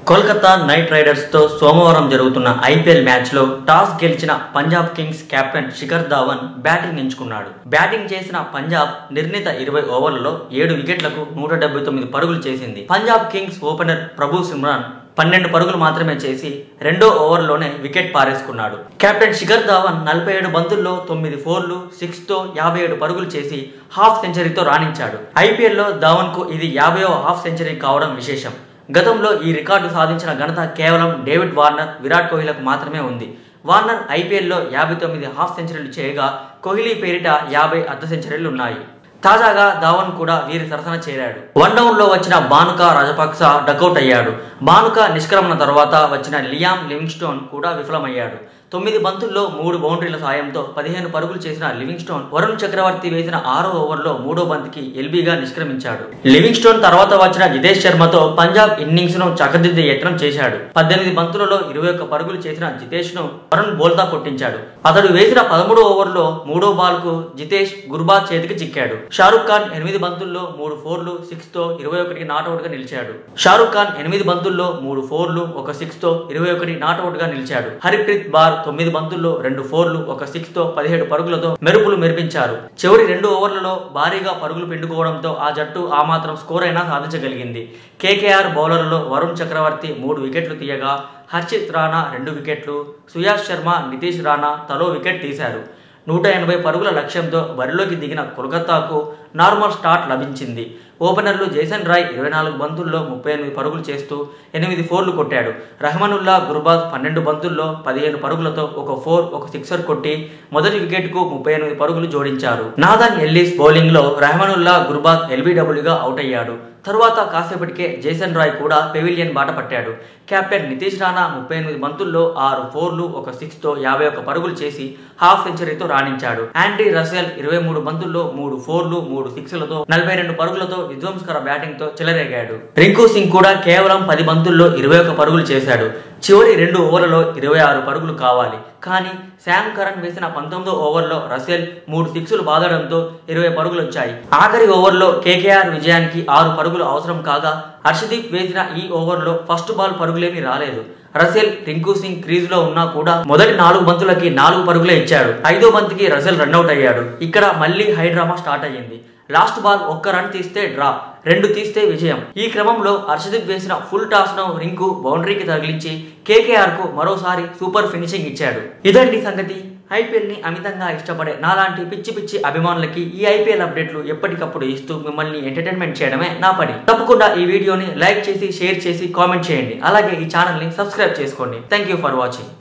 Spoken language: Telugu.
కోల్కతా నైట్ రైడర్స్ తో సోమవారం జరుగుతున్న ఐపీఎల్ మ్యాచ్ లో టాస్ గెలిచిన Punjab Kings captain Shikhar Dhawan batting ఎంచుకున్నాడు బ్యాటింగ్ చేసిన పంజాబ్ నిర్ణీత ఇరవై ఓవర్లలో ఏడు వికెట్లకు నూట డెబ్బై తొమ్మిది పరుగులు చేసింది Punjab Kings opener Prabhsimran పన్నెండు పరుగులు మాత్రమే చేసి రెండో ఓవర్లోనే వికెట్ పారేసుకున్నాడు కెప్టెన్ శిఖర్ ధావన్ నలభై ఏడు బంతుల్లో తొమ్మిది ఫోర్లు సిక్స్ తో యాభై ఏడు పరుగులు చేసి హాఫ్ సెంచరీతో రాణించాడు ఐపీఎల్లో ధావన్ కు ఇది యాభైవ హాఫ్ సెంచరీ కావడం విశేషం గతంలో ఈ రికార్డు సాధించిన ఘనత కేవలం డేవిడ్ వార్నర్ విరాట్ కోహ్లీలకు మాత్రమే ఉంది వార్నర్ ఐపీఎల్లో యాభై తొమ్మిది హాఫ్ సెంచరీలు చేయగా కోహ్లీ పేరిట యాభై అర్ధ సెంచరీలు ఉన్నాయి తాజాగా ధావన్ కూడా వీరి సరసన చేరాడు వన్ డౌన్ లో వచ్చిన బానుక రాజపక్స డకౌట్ అయ్యాడు బానుక నిష్క్రమణ తర్వాత వచ్చిన లియామ్ లివింగ్స్టోన్ కూడా విఫలమయ్యాడు తొమ్మిది బంతుల్లో మూడు బౌండరీల సాయంతో పదిహేను పరుగులు చేసిన లివింగ్స్టోన్ వరుణ్ చక్రవర్తి వేసిన ఆరో ఓవర్లో మూడో బంతికి ఎల్బీగా నిష్క్రమించాడు లివింగ్స్టోన్ తర్వాత వచ్చిన జితేష్ శర్మతో పంజాబ్ ఇన్నింగ్స్ ను చక్కదిద్దే యత్నం చేశాడు పద్దెనిమిది బంతులలో ఇరవై ఒక్క పరుగులు చేసిన జితేష్ ను వరుణ్ బోల్తా కొట్టించాడు అతడు వేసిన పదమూడో ఓవర్లో మూడో బాల్ కు జితేష్ గుర్బాత్ చేతికి చిక్కాడు షారుఖ్ ఖాన్ ఎనిమిది బంతుల్లో మూడు ఫోర్లు సిక్స్ తో ఇరవై ఒకటికి నాట్అవుట్ గా నిలిచాడు షారుఖ్ ఖాన్ ఎనిమిది బంతుల్లో మూడు ఫోర్లు ఒక సిక్స్ తో ఇరవై ఒకటి నాట్అవుట్ గా నిలిచాడు హరిప్రీత్ బార్ తొమ్మిది బంతుల్లో రెండు ఫోర్లు ఒక సిక్స్ తో పదిహేడు పరుగులతో మెరుపులు మెరిపించారు చివరి రెండు ఓవర్లలో భారీగా పరుగులు పిండుకోవడంతో ఆ జట్టు ఆ మాత్రం స్కోర్ అయినా సాధించగలిగింది కేకేఆర్ బౌలర్లలో వరుణ్ చక్రవర్తి మూడు వికెట్లు తీయగా హర్షిత్ రాణా రెండు వికెట్లు సుయాష్ శర్మ నితీష్ రాణా తలో వికెట్ తీశారు నూట ఎనభై పరుగుల లక్ష్యంతో బరిలోకి దిగిన కోల్కతాకు నార్మల్ స్టార్ట్ లభించింది ఓపెనర్లు జైసన్ రాయ్ ఇరవై నాలుగు బంతుల్లో ముప్పై ఎనిమిది పరుగులు చేస్తూ ఎనిమిది ఫోర్లు కొట్టాడు రహమనుల్లా గుర్బాద్ పన్నెండు బంతుల్లో పదిహేను పరుగులతో ఒక ఫోర్ ఒక సిక్సర్ కొట్టి మొదటి వికెట్కు ముప్పై ఎనిమిది పరుగులు జోడించారు నాదన్ ఎల్లిస్ బౌలింగ్లో రహమనుల్లా గుర్బాద్ ఎల్బీడబ్ల్యూగా అవుట్ అయ్యాడు తరువాత కాసేపటికే జేసన్ రాయ్ కూడా పెవిలియన్ బాట పట్టాడు కెప్టెన్ నితీష్ రాణా ముప్పై ఎనిమిది బంతుల్లో ఆరు ఫోర్లు ఒక సిక్స్ తో యాభై ఒక్క పరుగులు చేసి హాఫ్ సెంచరీతో రాణించాడు ఆండ్రీ రసెల్ ఇరవై మూడు బంతుల్లో మూడు ఫోర్లు మూడు సిక్స్లతో నలభై రెండు పరుగులతో విధ్వంసకర బ్యాటింగ్ తో చెలరేగాడు రింకు సింగ్ కూడా కేవలం పది బంతుల్లో ఇరవై ఒక్క పరుగులు చేశాడు చివరి రెండు ఓవర్లలో ఇరవై ఆరు పరుగులు కావాలి కానీ శామ్ కరణ్ వేసిన పంతొమ్మిదో ఓవర్లో రసెల్ మూడు సిక్స్లు బాదడంతో ఇరవై పరుగులు వచ్చాయి ఆఖరి ఓవర్లో కేకేఆర్ విజయానికి ఆరు పరుగులు అవసరం కాగా హర్షదీప్ వేసిన ఈ ఓవర్లో ఫస్ట్ బాల్ పరుగులేమీ రాలేదు రసెల్ రింకు సింగ్ క్రీజ్ లో ఉన్నా కూడా మొదటి నాలుగు బంతులకి నాలుగు పరుగులే ఇచ్చాడు ఐదో బంతికి రసెల్ రన్అట్ అయ్యాడు ఇక్కడ మళ్ళీ హైడ్రామా స్టార్ట్ అయ్యింది లాస్ట్ బాల్ ఒక్క రన్ తీస్తే డ్రా రెండు తీస్తే విజయం ఈ క్రమంలో హర్షదీప్ వేసిన ఫుల్ టాస్ ను రింకు బౌండరీకి తగిలించి కేకేఆర్ కు మరోసారి సూపర్ ఫినిషింగ్ ఇచ్చాడు ఇదండి సంగతి ఐపీఎల్ ని అమితంగా ఇష్టపడే నాలాంటి పిచ్చి పిచ్చి అభిమానులకి ఈ ఐపీఎల్ అప్డేట్లు ఎప్పటికప్పుడు ఇస్తూ మిమ్మల్ని ఎంటర్టైన్మెంట్ చేయడమే నా పని తప్పకుండా ఈ వీడియోని లైక్ చేసి షేర్ చేసి కామెంట్ చేయండి అలాగే ఈ ఛానల్ ని సబ్స్క్రైబ్ చేసుకోండి థ్యాంక్ యూ ఫర్ వాచింగ్